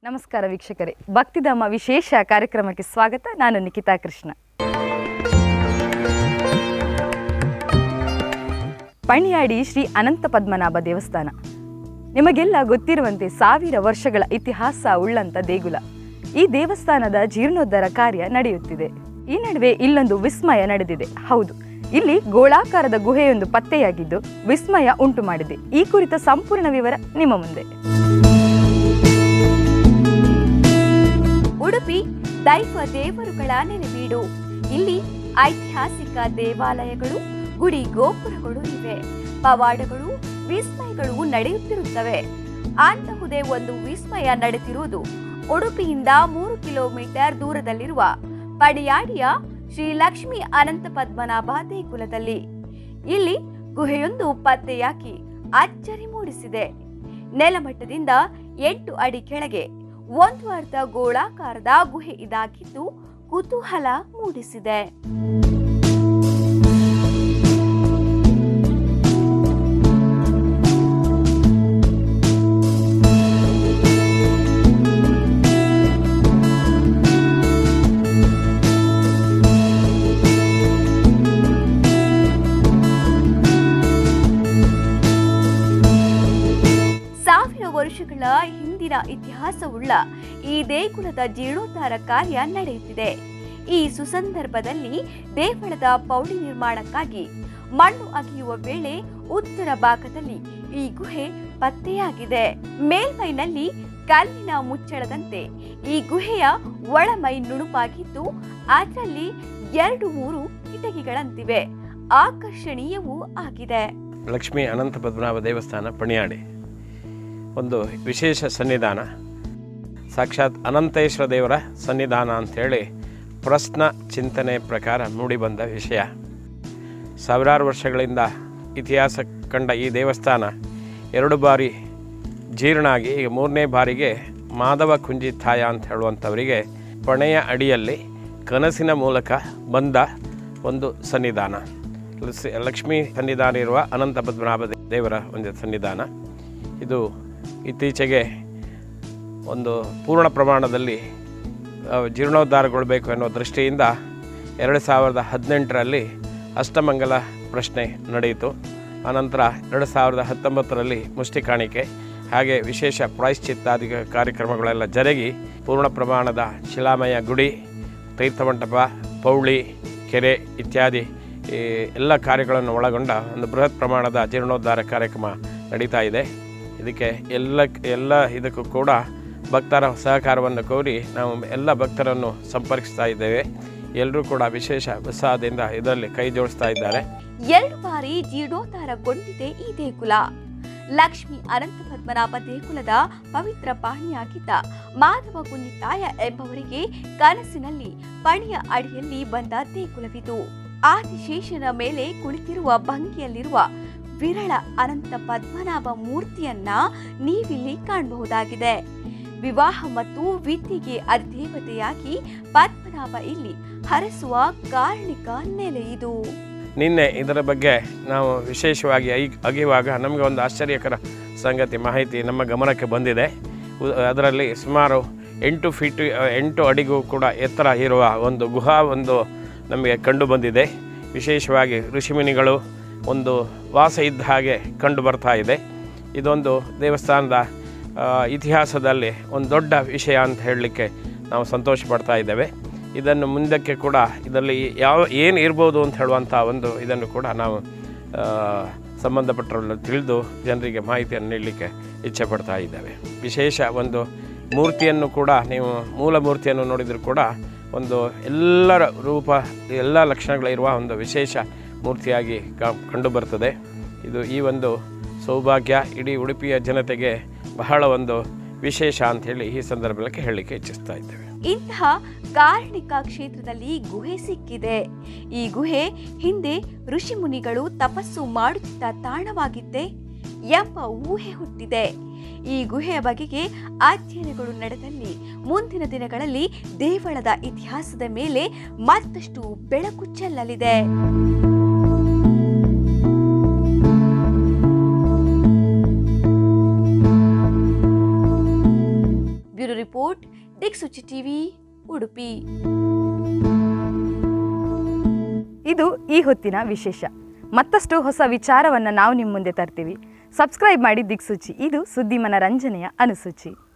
ನಮಸ್ಕಾರ ವೀಕ್ಷಕರೇ ಭಕ್ತಿಧಾಮ ವಿಶೇಷ ಕಾರ್ಯಕ್ರಮಕ್ಕೆ ಸ್ವಾಗತ ನಾನು ನಿಖಿತಾ ಕೃಷ್ಣ ಪಣಿಯಾಡಿ ಶ್ರೀ ಅನಂತ ಪದ್ಮನಾಭ ದೇವಸ್ಥಾನ ನಿಮಗೆಲ್ಲ ಗೊತ್ತಿರುವಂತೆ ಸಾವಿರ ವರ್ಷಗಳ ಇತಿಹಾಸ ಉಳ್ಳಂತ ದೇಗುಲ ಈ ದೇವಸ್ಥಾನದ ಜೀರ್ಣೋದ್ಧಾರ ಕಾರ್ಯ ನಡೆಯುತ್ತಿದೆ ಈ ನಡುವೆ ಇಲ್ಲೊಂದು ವಿಸ್ಮಯ ನಡೆದಿದೆ ಹೌದು ಇಲ್ಲಿ ಗೋಳಾಕಾರದ ಗುಹೆಯೊಂದು ಪತ್ತೆಯಾಗಿದ್ದು ವಿಸ್ಮಯ ಉಂಟು ಮಾಡಿದೆ ಈ ಕುರಿತ ಸಂಪೂರ್ಣ ವಿವರ ನಿಮ್ಮ ಮುಂದೆ ಉಡುಪಿ ದೈವ ದೇವರುಗಳ ನೆಲೆಬೀಡು ಇಲ್ಲಿ ಐತಿಹಾಸಿಕ ದೇವಾಲಯಗಳು ಗುಡಿ ಗೋಪುರಗಳು ಇವೆ ಪವಾಡಗಳು ವಿಸ್ಮಯಗಳು ನಡೆಯುತ್ತಿರುತ್ತವೆ ಅಂತಹುದೇ ಒಂದು ವಿಸ್ಮಯ ನಡೆದಿರುವುದು ಉಡುಪಿಯಿಂದ ಮೂರು ಕಿಲೋಮೀಟರ್ ದೂರದಲ್ಲಿರುವ ಪಡಿಯಾಡಿಯ ಶ್ರೀ ಲಕ್ಷ್ಮೀ ಅನಂತ ಪದ್ಮನಾಭ ದೇಗುಲದಲ್ಲಿ ಇಲ್ಲಿ ಗುಹೆಯೊಂದು ಪತ್ತೆಯಾಗಿ ಅಚ್ಚರಿ ಮೂಡಿಸಿದೆ ನೆಲಮಟ್ಟದಿಂದ ಎಂಟು ಅಡಿ ಕೆಳಗೆ ಒಂದು ಅರ್ಧ ಗೋಳಾಕಾರದ ಗುಹೆ ಇದಾಗಿದ್ದು ಕುತೂಹಲ ಮೂಡಿಸಿದೆ ಸಾವಿರ ವರ್ಷಗಳ ಹಿಂದಿನ ಇತಿಹಾಸವುಳ್ಳ ಈ ದೇಗುಲದ ಜೀರ್ಣೋದ್ಧಾರ ಕಾರ್ಯ ನಡೆಯುತ್ತಿದೆ ಈ ಸುಸಂದರ್ಭದಲ್ಲಿ ದೇವಳದ ಪೌಡಿ ನಿರ್ಮಾಣಕ್ಕಾಗಿ ಮಣ್ಣು ಅಗೆಯುವ ವೇಳೆ ಉತ್ತರ ಭಾಗದಲ್ಲಿ ಈ ಗುಹೆ ಪತ್ತೆಯಾಗಿದೆ ಮೇಲ್ಮೈನಲ್ಲಿ ಕಲ್ಲಿನ ಮುಚ್ಚಳದಂತೆ ಈ ಗುಹೆಯ ಒಳಮೈ ನುಣುಪಾಗಿದ್ದು ಅದರಲ್ಲಿ ಎರಡು ಮೂರು ಕಿಟಕಿಗಳಂತಿವೆ ಆಕರ್ಷಣೀಯವೂ ಆಗಿದೆ ಲಕ್ಷ್ಮೀ ಅನಂತ ಪದ್ಮನಾಭ ದೇವಸ್ಥಾನ ಪಣಿಯಾಡಿ ಒಂದು ವಿಶೇಷ ಸನ್ನಿಧಾನ ಸಾಕ್ಷಾತ್ ಅನಂತೇಶ್ವರ ದೇವರ ಸನ್ನಿಧಾನ ಅಂಥೇಳಿ ಪ್ರಶ್ನ ಚಿಂತನೆ ಪ್ರಕಾರ ಮೂಡಿಬಂದ ವಿಷಯ ಸಾವಿರಾರು ವರ್ಷಗಳಿಂದ ಇತಿಹಾಸ ಕಂಡ ಈ ದೇವಸ್ಥಾನ ಎರಡು ಬಾರಿ ಜೀರ್ಣ ಆಗಿ ಈಗ ಮೂರನೇ ಬಾರಿಗೆ ಮಾಧವ ಕುಂಜಿ ತಾಯ ಅಂತ ಹೇಳುವಂಥವರಿಗೆ ಪಣೆಯ ಅಡಿಯಲ್ಲಿ ಕನಸಿನ ಮೂಲಕ ಬಂದ ಒಂದು ಸನ್ನಿಧಾನ ಲಸ್- ಲಕ್ಷ್ಮೀ ಸನ್ನಿಧಾನ ಇರುವ ಅನಂತ ಪದ್ಮನಾಭ ದೇ- ದೇವರ ಒಂದು ಸನ್ನಿಧಾನ ಇದು ಇತ್ತೀಚೆಗೆ ಒಂದು ಪೂರ್ಣ ಪ್ರಮಾಣದಲ್ಲಿ ಆ, ಜೀರ್ಣೋದ್ಧಾರಗೊಳ್ಳಬೇಕು ಅನ್ನೋ ದೃಷ್ಟಿಯಿಂದ ಎರಡು ಸಾವಿರದ ಹದಿನೆಂಟರಲ್ಲಿ ಅಷ್ಟಮಂಗಲ ಪ್ರಶ್ನೆ ನಡೆಯಿತು ಆನಂತರ ಎರಡು ಸಾವಿರದ ಹತ್ತೊಂಬತ್ತರಲ್ಲಿ ಮುಷ್ಟಿ ಕಾಣಿಕೆ ಹಾಗೆ ವಿಶೇಷ ಪ್ರಾಯಶ್ಚಿತ್ತಾದಿ ಕಾರ್ಯಕ್ರಮಗಳೆಲ್ಲ ಜರುಗಿ ಪೂರ್ಣ ಪ್ರಮಾಣದ ಶಿಲಾಮಯ ಗುಡಿ ತೀರ್ಥಮಂಟಪ ಪೌಳಿ ಕೆರೆ ಇತ್ಯಾದಿ ಈ ಎಲ್ಲ ಕಾರ್ಯಗಳನ್ನು ಒಳಗೊಂಡ ಒಂದು ಬೃಹತ್ ಪ್ರಮಾಣದ ಜೀರ್ಣೋದ್ಧಾರ ಕಾರ್ಯಕ್ರಮ ನಡೀತಾ ಇದೆ ಇದಕ್ಕೆ ಎಲ್ಲ ಎಲ್ಲ ಇದಕ್ಕೂ ಕೂಡ ಭಕ್ತರ ಸಹಕಾರವನ್ನು ಕೋರಿ ನಾವು ಎಲ್ಲ ಭಕ್ತರನ್ನು ಸಂಪರ್ಕಿಸ್ತಾ ಇದ್ದೇವೆ ಎಲ್ಲರೂ ಕೂಡ ವಿಶೇಷ ಉತ್ಸಾಹದಿಂದ ಇದರಲ್ಲಿ ಕೈ ಜೋಡಿಸ್ತಾ ಇದ್ದಾರೆ ಎರಡು ಬಾರಿ ಜೀರ್ಣೋದ್ಧಾರಗೊಂಡಿದೆ ಈ ದೇಗುಲ ಲಕ್ಷ್ಮಿ ಅನಂತ ಪದ್ಮನಾಭ ದೇಗುಲದ ಪವಿತ್ರ ಪಾಣಿಯಾಗಿದ್ದ ಮಾಧವ ಕುಂಜಿತಾಯ ಎಂಬವರಿಗೆ ಕನಸಿನಲ್ಲಿ ಪಣಿಯ ಅಡಿಯಲ್ಲಿ ಬಂದ ದೇಗುಲವಿದು ಆದಿಶೇಷನ ಮೇಲೆ ಕುಳಿತಿರುವ ಭಂಗಿಯಲ್ಲಿರುವ ವಿರಳ ಅನಂತ ಪದ್ಮನಾಭ ಮೂರ್ತಿಯನ್ನ ನೀವಿಲ್ಲಿ ಕಾಣಬಹುದಾಗಿದೆ ವಿವಾಹ ಮತ್ತು ವಿದ್ಯೆಗೆ ಅಧಿದೇವತೆಯಾಗಿ ಪದ್ಮನಾಭ ಇಲ್ಲಿ ಹರಸುವ ಕಾರಣಿಕ ನೆಲೆ ಇದು ನಿನ್ನೆ ಇದರ ಬಗ್ಗೆ ನಾವು ವಿಶೇಷವಾಗಿ ಐ ಅಗಿಯುವಾಗ ನಮಗೆ ಒಂದು ಆಶ್ಚರ್ಯಕರ ಸಂಗತಿ ಮಾಹಿತಿ ನಮ್ಮ ಗಮನಕ್ಕೆ ಬಂದಿದೆ ಉ- ಅದರಲ್ಲಿ ಸುಮಾರು ಎಂಟು ಫೀಟ್ ಎಂಟು ಅಡಿಗೂ ಕೂಡ ಎತ್ತರ ಇರುವ ಒಂದು ಗುಹಾ ಒಂದು ನಮಗೆ ಕಂಡು ಬಂದಿದೆ ವಿಶೇಷವಾಗಿ ಋಷಿಮುನಿಗಳು ಒಂದು ವಾಸ ಇದ್ದ ಹಾಗೆ ಕಂಡು ಬರ್ತಾ ಇದೆ ಇದೊಂದು ದೇವಸ್ಥಾನದ ಆ, ಇತಿಹಾಸದಲ್ಲಿ ಒಂದು ದೊಡ್ಡ ವಿಷಯ ಅಂತ ಹೇಳಲಿಕ್ಕೆ ನಾವು ಸಂತೋಷ ಪಡ್ತಾ ಇದ್ದೇವೆ ಇದನ್ನು ಮುಂದಕ್ಕೆ ಕೂಡ ಇದರಲ್ಲಿ ಯಾವ ಏನು ಇರ್ಬೋದು ಅಂತ ಹೇಳುವಂಥ ಒಂದು ಇದನ್ನು ಕೂಡ ನಾವು ಆ, ಸಂಬಂಧಪಟ್ಟವರನ್ನು ತಿಳಿದು ಜನರಿಗೆ ಮಾಹಿತಿಯನ್ನು ನೀಡಲಿಕ್ಕೆ ಇಚ್ಛೆ ಪಡ್ತಾ ಇದ್ದೇವೆ ವಿಶೇಷ ಒಂದು ಮೂರ್ತಿಯನ್ನು ಕೂಡ ನೀವು ಮೂಲ ಮೂರ್ತಿಯನ್ನು ನೋಡಿದರೂ ಕೂಡ ಒಂದು ಎಲ್ಲರ ರೂಪ ಎಲ್ಲ ಲಕ್ಷಣಗಳಿರುವ ಒಂದು ವಿಶೇಷ ಮೂರ್ತಿಯಾಗಿ ಕ- ಕಂಡುಬರ್ತದೆ ಇದು ಈ ಒಂದು ಸೌಭಾಗ್ಯ ಇಡೀ ಉಡುಪಿಯ ಜನತೆಗೆ ಬಹಳ ಒಂದು ವಿಶೇಷ ಅಂಥೇಳಿ ಈ ಸಂದರ್ಭಕ್ಕೆ ಹೇಳಲಿಕ್ಕೆ ಇಚ್ಛಿಸ್ತಾ ಇದ್ದೇವೆ ಇಂತಹ ಕಾರಣಿಕ ಕ್ಷೇತ್ರದಲ್ಲಿ ಗುಹೆ ಸಿಕ್ಕಿದೆ ಈ ಗುಹೆ ಹಿಂದೆ ಋಷಿ ಮುನಿಗಳು ತಪಸ್ಸು ಮಾಡುತ್ತಿದ್ದ ತಾಣವಾಗಿದ್ದೆ ಎಂಬ ಊಹೆ ಹುಟ್ಟಿದೆ ಈ ಗುಹೆಯ ಬಗೆಗೆ ಅಧ್ಯಯನಗಳು ನಡೆದಲ್ಲಿ ಮುಂದಿನ ದಿನಗಳಲ್ಲಿ ದೇವಳದ ಇತಿಹಾಸದ ಮೇಲೆ ಮತ್ತಷ್ಟು ಬೆಳಕು ಚೆಲ್ಲಲಿದೆ bureau report report Dikasoochi TV Udupi ಇದು ಈ ಹೊತ್ತಿನ ವಿಶೇಷ ಮತ್ತಷ್ಟು ಹೊಸ ವಿಚಾರವನ್ನು ನಾವು ನಿಮ್ಮ ಮುಂದೆ ತರ್ತೀವಿ ಸಬ್ಸ್ಕ್ರೈಬ್ ಮಾಡಿ ದಿಕ್ಸೂಚಿ ಇದು ಸುದ್ದಿ ಮನರಂಜನೆಯ ಅನುಸೂಚಿ